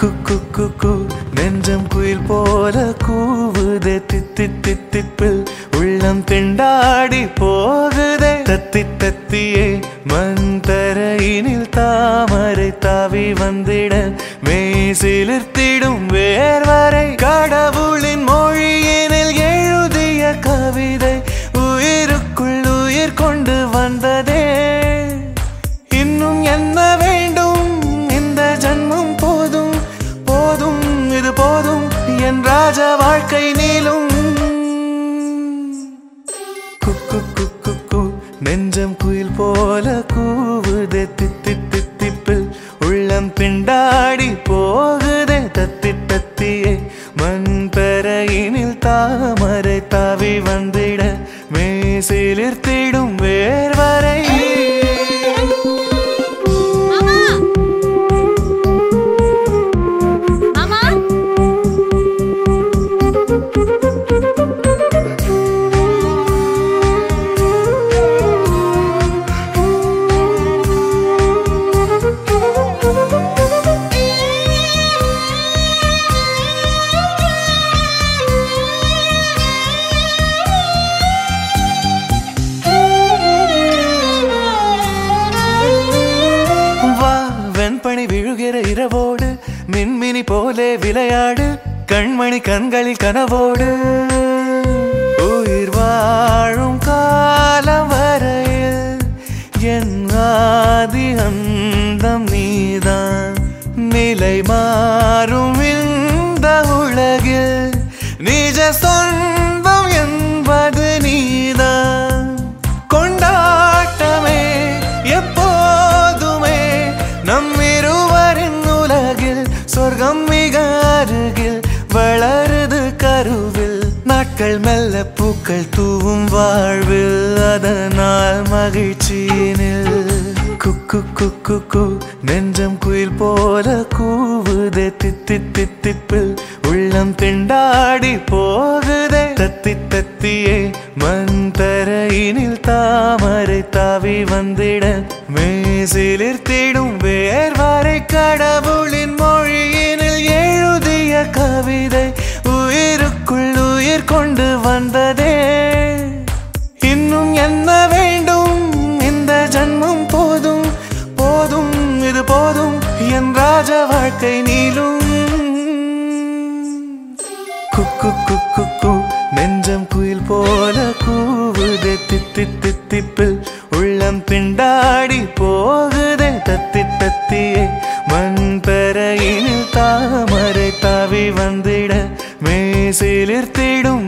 குக்கு குக்கு நெஞ்சம் குயில் போல கூவுதே தித்தி தித்திப்பில் உள்ளம் திண்டாடி போகுதே தத்தி தத்தியே மண் தரையினில் தாமரை தாவி வந்திட மேசிலிர்த்திடும் வேர்வரை கடவுளின் மொழியினில் எழுதிய கவிதை உயிருக்குள் உயிர் கொண்டு வந்ததே இன்னும் என்ன வேண்டும் இந்த ஜன்மம் போதும் போதும் இது போதும் என் ராஜ வாழ்க்கை நீளும் குக்கு குக்கு கு நெஞ்சம் குயில் போல கூவுதே தித்தி தித்திப்பில் உள்ளம் பிண்டாடி போகுதே தத்தி தத்தியே மண் பெறையினில் தாமரை தாவி வந்திட மேசிலிர்த்திடும் வேர்வரை மாமா மாமா வா வெண்பனி விழுகிற இரவோடு மின்மினி போலே விளையாடு கண்மணி கண்களில் கனவோடு உயிர் வாழும் காலம் வரையில் என் ஆதி அந்தம் நீதான் நிலை மாறும் இந்த உலகில் நிஜ சொந்தம் என்பது நீதான் கொண்டாட்டமே எப்போதுமே நம் இருவரின் உலகில் சொர்க்கம் மிக அருகில் வளருது கருவில் நாட்கள் மெல்ல பூக்கள் தூவும் வாழ்வில் அதனால் மகிழ்ச்சியினில் குக்கு குக்கு கு நெஞ்சம் குயில் போல கூவுதே தித்தி தித்திப்பில் உள்ளம் திண்டாடி போகுதே தத்தி தத்தியே மண் தரையினில் தாமரை தாவி வந்திட மேசிலிர்த்திடும் வேர்வரை கடவுளின் மொழியினில் எழுதிய கவிதை உயிருக்குள் உயிர் கொண்டு வந்ததே இன்னும் என்ன வேண்டும் இந்த ஜன்மம் போதும் போதும் இது போதும் என் ராஜ வாழ்க்கை நீளும் குக்கு குக்கு கு நெஞ்சம் குயில் போல கூவுதே தித்தி தித்திப்பில் உள்ளம் பிண்டாடி போகுதே தத்தி தத்தியே மண் பெறையினில் தாமரை தாவி வந்திட மேசிலிர்த்திடும்